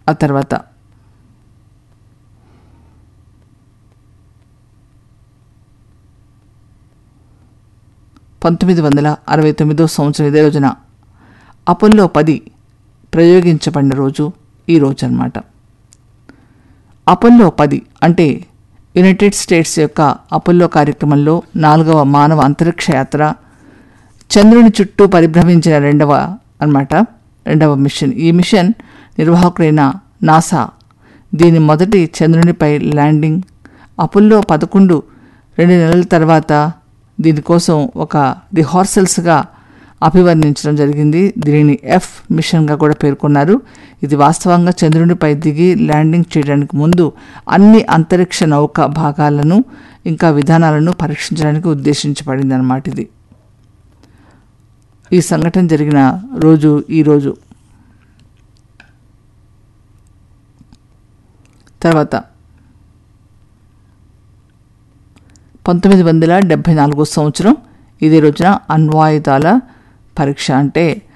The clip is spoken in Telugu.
ఆ తర్వాత పంతొమ్మిది వందల అరవై తొమ్మిదో సంవత్సరం ఇదే రోజున అపోలో పది ప్రయోగించబడిన రోజు ఈ రోజు అన్నమాట అపోలో పది అంటే యునైటెడ్ స్టేట్స్ యొక్క అపోలో కార్యక్రమంలో నాలుగవ మానవ అంతరిక్ష యాత్ర చంద్రుని చుట్టూ పరిభ్రమించిన రెండవ అన్నమాట రెండవ మిషన్ ఈ మిషన్ నిర్వాహకుడైన నాసా దీని మొదటి చంద్రునిపై ల్యాండింగ్ అపోలో పదకొండు రెండు నెలల తర్వాత దీనికోసం ఒక రిహార్సల్స్గా అభివర్ణించడం జరిగింది దీనిని ఎఫ్ మిషన్గా కూడా పేర్కొన్నారు ఇది వాస్తవంగా చంద్రునిపై దిగి ల్యాండింగ్ చేయడానికి ముందు అన్ని అంతరిక్ష నౌక భాగాలను ఇంకా విధానాలను పరీక్షించడానికి ఉద్దేశించబడింది అన్నమాట ఇది ఈ సంఘటన జరిగిన రోజు ఈ రోజు తర్వాత పంతొమ్మిది వందల డెబ్భై నాలుగో సంవత్సరం ఇదే రోజున అణ్వాయుధాల పరీక్ష అంటే